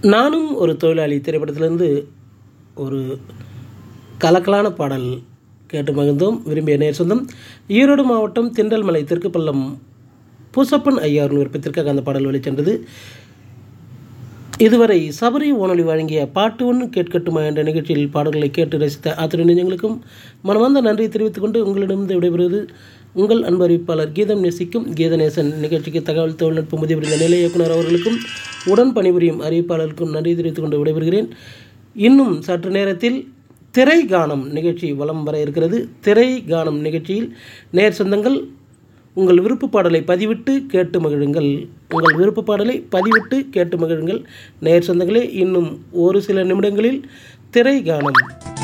நானும் ஒரு தொழிலாளி திரைப்படத்திலிருந்து ஒரு கலக்கலான பாடல் கேட்டு மகிழ்ந்தோம் விரும்பிய நேர் சொந்தம் ஈரோடு மாவட்டம் திண்டல்மலை தெற்குப்பள்ளம் பூசப்பன் ஐயாவின் விருப்பத்திற்காக அந்த பாடல் வெளிச்சென்றது இதுவரை சபரி ஓனொலி வழங்கிய பாட்டு ஒன்று கேட்கட்டுமா என்ற நிகழ்ச்சியில் பாடல்களை கேட்டு ரசித்த அத்துணை நெஞ்சங்களுக்கும் மனமார்ந்த நன்றியை தெரிவித்துக் கொண்டு உங்களிடமிருந்து விடைபெறுவது உங்கள் அன்பு அறிவிப்பாளர் கீதம் நேசிக்கும் கீதநேசன் நிகழ்ச்சிக்கு தகவல் தொழில்நுட்பம் உதவி புரிந்த நிலை இயக்குனர் அவர்களுக்கும் உடன் பணிபுரியும் அறிவிப்பாளருக்கும் நன்றி தெரிவித்துக் கொண்டு விடைபெறுகிறேன் இன்னும் சற்று நேரத்தில் திரை கானம் நிகழ்ச்சி வலம் வர இருக்கிறது திரை கானம் நிகழ்ச்சியில் நேர் சொந்தங்கள் உங்கள் விருப்ப பாடலை பதிவிட்டு கேட்டு மகிழுங்கள் உங்கள் விருப்ப பாடலை பதிவிட்டு கேட்டு மகிழுங்கள் நேர் சொந்தங்களே இன்னும் ஒரு சில நிமிடங்களில் திரை கானம்